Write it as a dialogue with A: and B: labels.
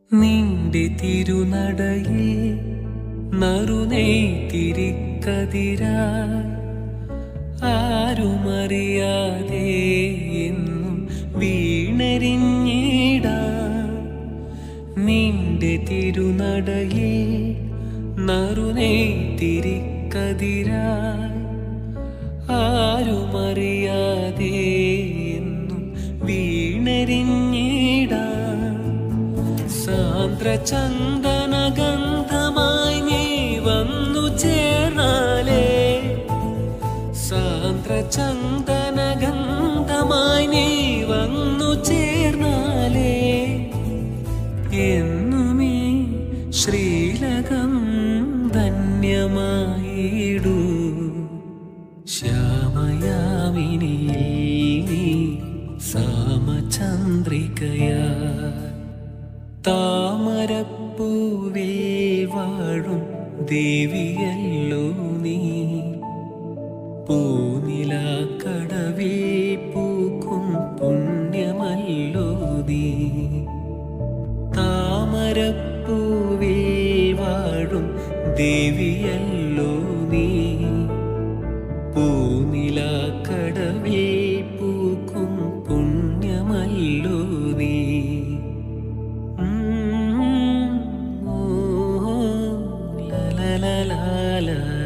A: നിന്റെ തിരുനടയിൽ നറുനെയ്ത്തിരിക്കതിരാ ആരുമറിയാതെ എന്നും വീണരിഞ്ഞിടാ നിന്റെ തിരുനടയിൽ നറുനെയ്ത്തിരിക്കതിരാ ആരുമറിയാതെ എന്നും വീണരിഞ്ഞിടാ സാന്ദ്രചന്ദനഗന്ധമായി നീ വന്നു ചേർന്നാലേ സാന്ദ്രചന്ദനഗന്ധമായി നീ വന്നു ചേർന്നാലേ എന്നുമേ ശ്രീലകം ധന്യമായിടൂ ശ്യാമയാമിനിയിൽ നീ സാമചന്ദ്രികയാ താമരപ്പൂവിൽ വാഴും ദേവിയല്ലോ നീ പൂനിലാക്കടവിൽ പൂക്കും പുണ്യമല്ലോ നീ താമരപ്പൂവിൽ വാഴും ദേവിയല്ലോ നീ പൂനിലാക്കടവിൽ പൂക്കും പുണ്യമല്ലോ നീ ഉം, ഓ, ല, ല, ല, ല, ല.